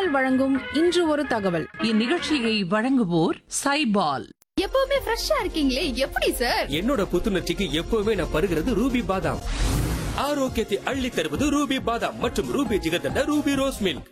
சைபால் வழங்கும் இன்று ஒரு தகவல் இந்நிகழ்ச்சியை வழங்குவோர் சைபால் எப்பவுமே ஃப்ரெஷ்ஷா இருக்கீங்களே எப்படி சார் என்னோட புத்துணர்ச்சிக்கு எப்பவுமே நான் பருகிறது ரூபி பாதாம் ஆரோக்கியத்தை அள்ளி தருவது ரூபி பாதாம் மற்றும் Ruby jigarthanda Ruby rose milk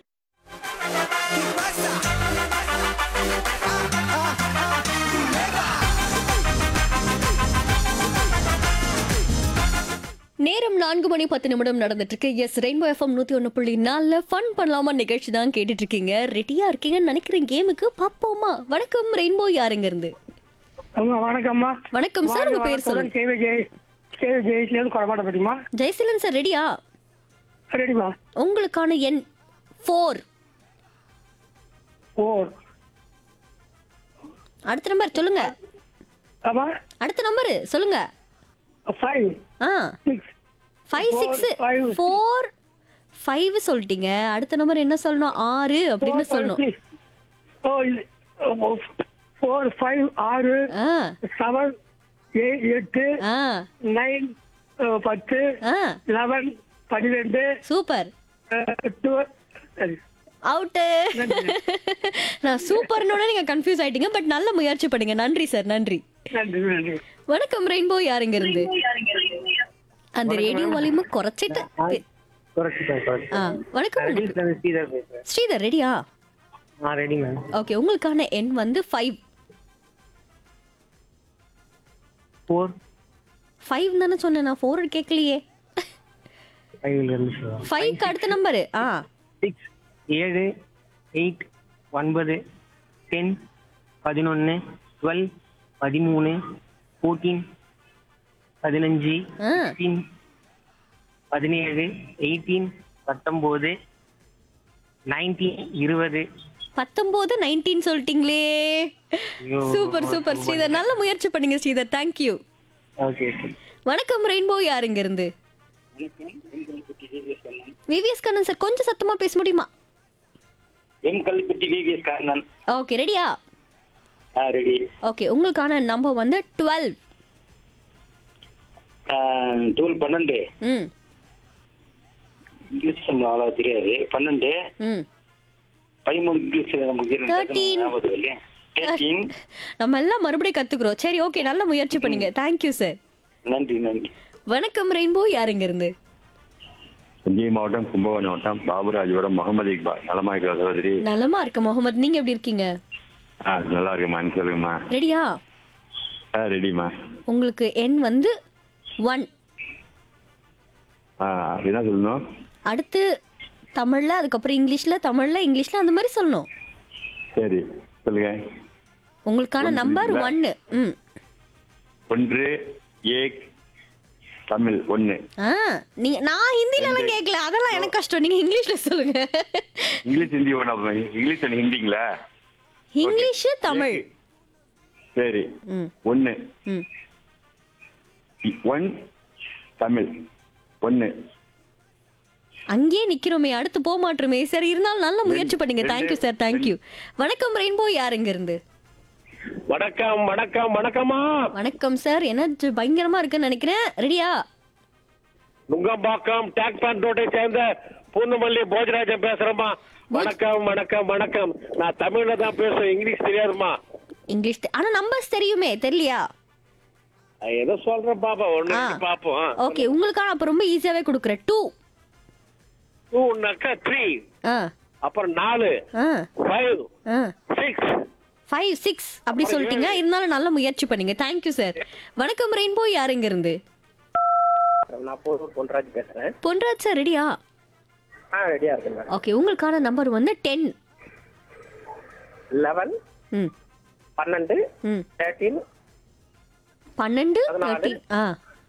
நேரம் நான்கு மணி பத்து நிமிடம் நடந்துட்டு இருக்கு எஸ் ரெயின்போ எஃப்எம் நூத்தி ஒண்ணு புள்ளி நாலுல ஃபன் பண்ணலாமா நிகழ்ச்சி தான் கேட்டுட்டு இருக்கீங்க ரெடியா இருக்கீங்கன்னு நினைக்கிறேன் கேமுக்கு பாப்போமா வணக்கம் ரெயின்போ யாருங்க இருந்து அம்மா வணக்கம்மா வணக்கம் சார் உங்க பேர் சொல்லுங்க கேவி ஜெய் கேவி ஜெயிஸ்லேருந்து குழப்பாட்ட பற்றிமா ஜெயசீலன் சார் ரெடியா ரெடிமா உங்களுக்கான எண் ஃபோர் ஃபோர் அடுத்த நம்பர் சொல்லுங்க ஆமா அடுத்த நம்பர் சொல்லுங்க ஃபைவ் ஆ six five Four, six five, four five சொல்லிட்டீங்க அடுத்த நம்பர் என்ன சொல்லணும் ஆறு அப்படின்னு சொல்லணும் ஓ ஃபோர் ஃபைவ் ஆறு ஆ செவன் எயிட் எட்டு ஆ நைன் பத்து ஆ லெவன் பன்னிரெண்டு சூப்பர் டுவெல் சரி அவுட்டு நான் சூப்பர்னோட நீங்க கன்ஃபியூஸ் ஆயிட்டீங்க பட் நல்ல முயற்சி பண்ணீங்க நன்றி சார் நன்றி நன்றி நன்றி வணக்கம் ரெயின்போ யாருங்க இருந்து அந்த ரேடியோ வால்யூம் குறைச்சிட்டு ஆ, வணக்கம் உங்களுக்கு. ஸ்ரீதர் ரெடியா ஆ ரெடி மேம் ஓகே உங்களுக்கான எண் வந்து ஃபைவ் ஃபோர் ஃபைவ் தானே சொன்னேன் நான் ஃபோர் கேட்கலையே ஃபைவ்ல இருந்து சார் ஃபைவ்க்கு அடுத்த நம்பரு ஆ சிக்ஸ் ஏழு எயிட் ஒன்பது டென் பதினொன்று டுவெல் பதிமூணு ஃபோர்டீன் பதினஞ்சு ஆ சிக்ஸ்டீன் பதினேழு எயிட்டீன் பத்தொம்போது நைன்டீன் இருபது பத்தொன்பது நைன்டீன் சொல்லிட்டீங்களே சூப்பர் சூப்பர் ஸ்ரீதர் நல்ல முயற்சி பண்ணீங்க ஸ்ரீதர் தேங்க்யூ ஓகே வணக்கம் ரெயின்போ யாருங்க இருந்து விவிஎஸ் கண்ணன் சார் கொஞ்சம் சத்தமா பேச முடியுமா M Kalpatti V V S Karnan okay ரெடியா ஆ ரெடி ஓகே உங்களுக்கான நம்பர் வந்து டுவெல் டூல் பன்னெண்டு ம் இங்கிலீஷ் நம்ம அவ்வளோ தெரியாது பன்னெண்டு ம் பதிமூணு இங்கிலீஷ் நமக்கு Thirteen. தேர்ட்டீன் நம்ம எல்லாம் மறுபடியும் கத்துக்கிறோம் சரி ஓகே நல்ல முயற்சி பண்ணீங்க தேங்க்யூ சார் நன்றி நன்றி வணக்கம் ரெயின்போ யாருங்க இருந்து தஞ்சை மாவட்டம் கும்பகோணம் மாவட்டம் பாபுராஜபுரம் முகமது இக்பால் நலமா இருக்கிற சகோதரி நலமா இருக்க முகமது நீங்க எப்படி இருக்கீங்க ஆ நல்லா இருக்குமா சொல்லுங்கம்மா ரெடியா ஆ ரெடிம்மா உங்களுக்கு எண் வந்து ஒன் ஆ என்ன சொல்லணும் அடுத்து தமிழ்ல அதுக்கப்புறம் இங்கிலீஷ்ல தமிழ்ல இங்கிலீஷ்ல அந்த மாதிரி சொல்லணும் சரி சொல்லுங்க உங்களுக்கான ஒன்று நம்பர் இல்லைங்களா? ஒன்னு ம் ஒன்று ஏக் தமிழ் ஒன்று ஆ நீங்க நான் ஹிந்தில எல்லாம் கேட்கல அதெல்லாம் எனக்கு கஷ்டம் நீங்க இங்கிலீஷ்ல சொல்லுங்க இங்கிலீஷ் ஹிந்தி ஒன்று இங்கிலீஷ் அண்ட் ஹிந்திங்களா இங்கிலீஷ் தமிழ் சரி ம் ஒன்று ம் ஒன் தமிழ் ஒன்று அங்கேயே நிக்கிறோமே அடுத்து போக மாட்டோமே சரி இருந்தாலும் நல்ல முயற்சி பண்ணீங்க தேங்க்யூ சார் தேங்க்யூ வணக்கம் ரெயின்போ யாருங்க இருந்து வணக்கம் வணக்கம் வணக்கம்மா வணக்கம் சார் எனர்ஜி பயங்கரமா இருக்குன்னு நினைக்கிறேன் ரெடியா நுங்கம்பாக்கம் டேக் பேண்ட் ரோட்டை சேர்ந்த பூந்தமல்லி போஜராஜன் பேசுறேம்மா வணக்கம் வணக்கம் வணக்கம் நான் தமிழ்ல தான் பேசுறேன் இங்கிலீஷ் தெரியாதுமா இங்கிலீஷ் தெ- ஆனா நம்பர்ஸ் தெரியுமே தெரியலையா ஏதோ சொல்றேன் பாப்பா ஒண்ணு ஆ. ரெண்டு பாப்போம் ஓகே உங்களுக்கான அப்ப ரொம்ப ஈஸியாவே கொடுக்குறேன் டூ டூனாக்கா த்ரீ ஆ அப்புறம் நாலு ஆ ஃபைவ் ஆ சிக்ஸ் ஃபைவ் சிக்ஸ் அப்படி சொல்லிட்டீங்க இருந்தாலும் நல்ல முயற்சி பண்ணீங்க தேங்க்யூ சார் வணக்கம் ரெயின்போ யாருங்க இருந்து நான் போதும் பொன்ராஜ் பேசுகிறேன் பொன்ராஜ் சார் ரெடியா ஆ ரெடியாக இருக்கேன் ஓகே உங்களுக்கான நம்பர் வந்து டென் லெவன் ம் பன்னெண்டு ம் தேர்ட்டீன் பன்னெண்டு பதினாலு. தேர்ட்டின் ஆ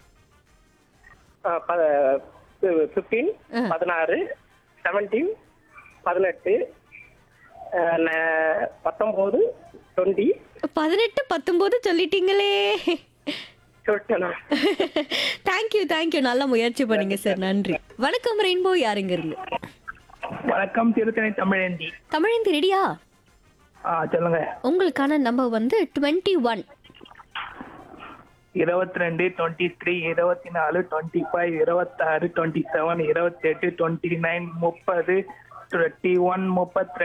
ஃபிஃப்டீன் ஆ. பதினாறு செவன்டீன் பதினெட்டு அஹ், ந- பத்தொம்போது டுவெண்ட்டி பதினெட்டு பத்தொன்பது சொல்லிட்டீங்களே சொல்லிட்டேனா தேங்க்யூ தேங்க்யூ நல்ல முயற்சி பண்ணீங்க சார் நன்றி வணக்கம் ரெயின்போ யாருங்க இருந்து வணக்கம் திருத்தணி தமிழேந்தி தமிழந்தி ரெடியா ஆ சொல்லுங்க உங்களுக்கான நம்பர் வந்து டுவெண்ட்டி ஒன் இருபத்தி ரெண்டு டுவெண்ட்டி த்ரீ இருபத்தி நாலு டுவெண்ட்டி ஃபைவ் இருபத்தாறு டுவெண்ட்டி செவன் இருபத்தெட்டு டுவெண்ட்டி நைன் முப்பது டுவெண்ட்டி ஒன் முப்பத்தி